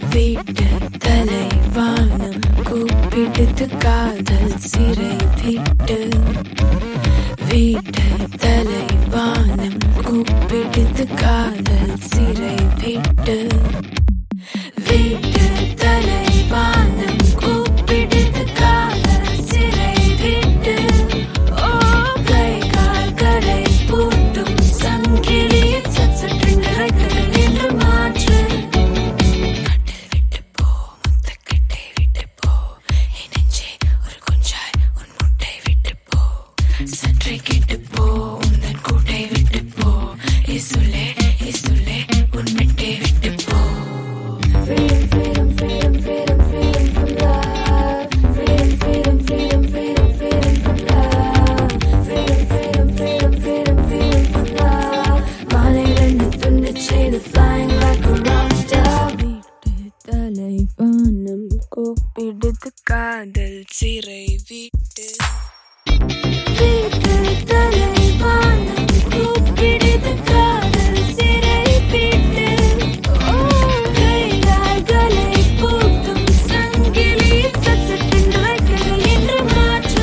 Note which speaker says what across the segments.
Speaker 1: வீட்டு தலைவானம் கூப்பிடுது காதல் சிறை விட்டு வீட்டு தலைவானம் கூப்பிடுது காதல் சிறை விட்டு வீட்டு தலைவானம் கூப்பிடுது காதல் சிறை விட்டு ஓ கை கால்களை பூட்டும் சங்கிலியில் சச்சென்று ரெக்கைகள் என்று மாற்று கட்டில் விட்டு போ முத்தக்கட்டை விட்டு போ என் நெஞ்சே ஒரு குஞ்சாய் உன் முட்டை விட்டு போ சற்றே கெட்டு போ உந்தன் கூட்டை விட்டு போ இசுலே இசுலே உன் மெட்டை விட்டு போ Freedom, freedom, freedom, freedom, freedom from love. Freedom, freedom, freedom, freedom, freedom from love. Freedom, freedom, freedom, freedom, freedom from love. வானிலிருந்து துண்டச் செய்து flying like a rock star. வீட்டு தலைவானம் கூப்பிடுது காதல் சிறை வீட்டு வீட்டு தலைவானம் கூப்பிடுது காதல் சிறை வீட்டு ஓ கைகால்களை பூட்டும் சங்கிலியில் சச்சென்று ரெக்கைகள் என்று மாற்று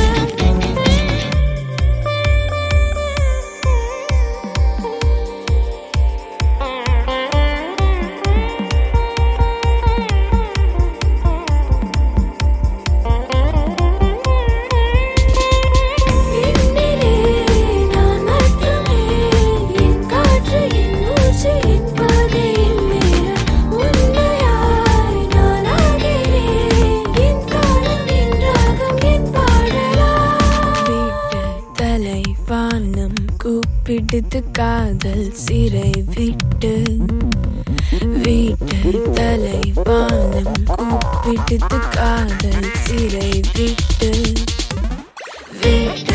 Speaker 1: என்னிலே நான் மட்டுமே என் காற்று என் மூச்சு என் பாதை என் நேரம் உண்மையாய் நான் ஆகிறேன் என் காலம் என் ராகம் என் பாடலா வீட்டு தலைவானம் கூப்பிடுது காதல் சிறை விட்டு வீட்டு தலைவானம் கூப்பிடுது காதல் சிறை விட்டு வீட்டு